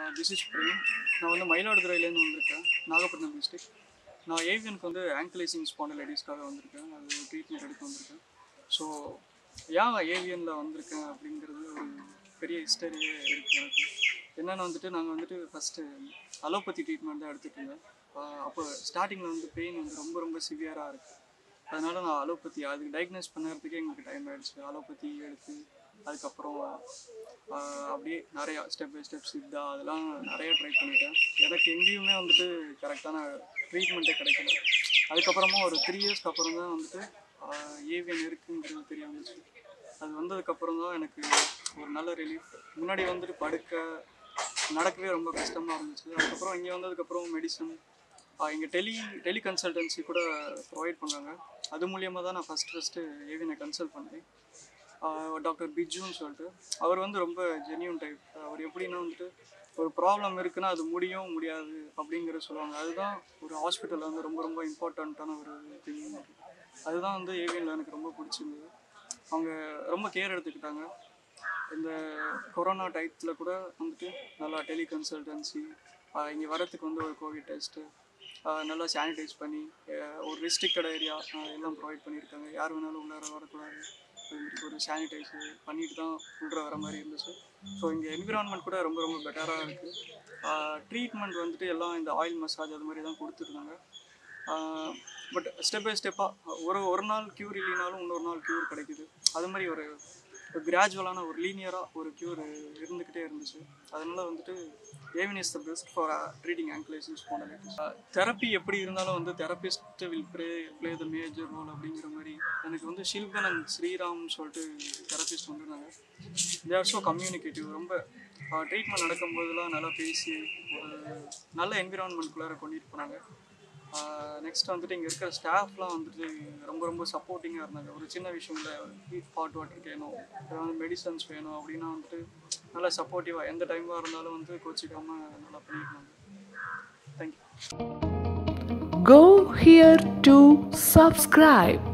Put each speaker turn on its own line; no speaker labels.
This is frame நான் வந்து மயிலாடுதுறையிலேருந்து வந்திருக்கேன் நாகப்பட்டினம் டிஸ்ட்ரிக்ட் நான் ஏவியனுக்கு வந்து ஆங்கிளைசிங் ஸ்பாண்டலைட்டிஸ்க்காக வந்திருக்கேன் அது ட்ரீட்மெண்ட் எடுக்க வந்திருக்கேன் ஸோ ஏன் ஏவியனில் வந்திருக்கேன் அப்படிங்கிறது ஒரு பெரிய ஹிஸ்டரியே இருக்குது எனக்கு என்னென்னு வந்துட்டு நாங்கள் வந்துட்டு ஃபஸ்ட்டு அலோபதி ட்ரீட்மெண்ட் தான் எடுத்துகிட்டு இருந்தேன் ஆஹ் அப்போ ஸ்டார்டிங்கில் வந்து பெயின் வந்து ரொம்ப ரொம்ப சிவியராக இருக்குது அதனால நான் அலோபதி அதுக்கு டயக்னோஸ் பண்ணுறதுக்கே எங்களுக்கு டைம் ஆயிடுச்சு அலோபதி எடுத்து அதுக்கப்புறம் ஆஹ் அப்படியே நிறையா ஸ்டெப் பை ஸ்டெப் சித்தா அதெல்லாம் நிறைய ட்ரை பண்ணிட்டேன் எனக்கு எங்கேயுமே வந்துட்டு கரெக்டான ட்ரீட்மெண்ட்டே கிடைக்கல அதுக்கப்புறமா ஒரு த்ரீ இயர்ஸ்க்கு அப்புறம் தான் வந்துட்டு ஏவியன் இருக்குங்கிறது தெரிய வந்துச்சு அது வந்ததுக்கப்புறம் தான் எனக்கு ஒரு நல்ல ரிலீஃப் முன்னாடி வந்துட்டு படுக்க நடக்கவே ரொம்ப கஷ்டமாக இருந்துச்சு அதுக்கப்புறம் இங்கே வந்ததுக்கப்புறம் மெடிசன் இங்கே டெலி டெலி கன்சல்டன்சி கூட ப்ரொவைட் பண்ணாங்க அது மூலியமாக தான் நான் ஃபஸ்ட் ஃபஸ்ட்டு ஏவியனை கன்சல்ட் பண்ணேன் டாக்டர் பிஜுன்னு சொல்லிட்டு அவர் வந்து ரொம்ப ஜென்யூன் டைப் அவர் எப்படின்னா வந்துட்டு ஒரு ப்ராப்ளம் இருக்குன்னா அது முடியும் முடியாது அப்படிங்கிறத சொல்லுவாங்க அதுதான் ஒரு ஹாஸ்பிட்டலில் வந்து ரொம்ப ரொம்ப இம்பார்ட்டண்ட்டான ஒரு திங் அதுதான் வந்து ஏவியனில் எனக்கு ரொம்ப பிடிச்சிருந்தது அவங்க ரொம்ப கேர் எடுத்துக்கிட்டாங்க இந்த கொரோனா டைத்தில் கூட வந்துட்டு நல்லா டெலி கன்சல்டன்சி இங்கே வரத்துக்கு வந்து ஒரு கோவிட் டெஸ்ட்டு நல்லா சானிடைஸ் பண்ணி ஆஹ் ஒரு ரெஸ்ட்ரிக்டட் ஏரியா எல்லாம் ப்ரொவைட் பண்ணியிருக்காங்க யார் வேணாலும் உள்ளார வரக்கூடாது அது மாதிரி ஒரு சானிடைஸ் பண்ணிட்டு தான் உள்ள வர மாதிரி இருந்துச்சு ஸோ இங்கே என்விரான்மெண்ட் கூட ரொம்ப ரொம்ப பெட்டராக இருக்குது ட்ரீட்மெண்ட் வந்துட்டு எல்லாம் இந்த ஆயில் மசாஜ் அது மாதிரி தான் கொடுத்துருந்தாங்க பட் ஸ்டெப் பை ஸ்டெப்பாக ஒரு ஒரு நாள் க்யூர் இல்லைனாலும் இன்னொரு நாள் க்யூர் கிடைக்குது அது மாதிரி ஒரு கிராஜுவலான ஒரு லீனியராக ஒரு க்யூர் இருந்துக்கிட்டே இருந்துச்சு அதனால வந்துட்டு AVN is the best for treating ankylosing spondylitis therapy எப்படி இருந்தாலும் வந்து therapist will play play the major role அப்படிங்கிற மாதிரி எனக்கு வந்து ஷில்பன் அண்ட் ஸ்ரீராம்னு சொல்லிட்டு தெரபிஸ்ட் வந்திருந்தாங்க தே ஆர் ஸோ கம்யூனிகேட்டிவ் ரொம்ப ட்ரீட்மெண்ட் நடக்கும்போதெல்லாம் நல்லா பேசி ஒரு நல்ல என்விரான்மெண்ட்குள்ளார கொண்டுட்டு போனாங்க நெக்ஸ்ட் வந்துட்டு இங்கே இருக்கிற ஸ்டாஃப்லாம் வந்துட்டு ரொம்ப ரொம்ப சப்போர்ட்டிங்காக இருந்தாங்க ஒரு சின்ன விஷயம்ல ஹீட் ஹாட் வாட்டர் வேணும் ஏதாவது மெடிசன்ஸ் வேணும் அப்படின்னா வந்துட்டு நல்லா சப்போர்ட்டிவாக எந்த டைமாக இருந்தாலும் வந்து கோச்சிக்காமல் நல்லா பண்ணியிருந்தாங்க thank you
Go here to subscribe.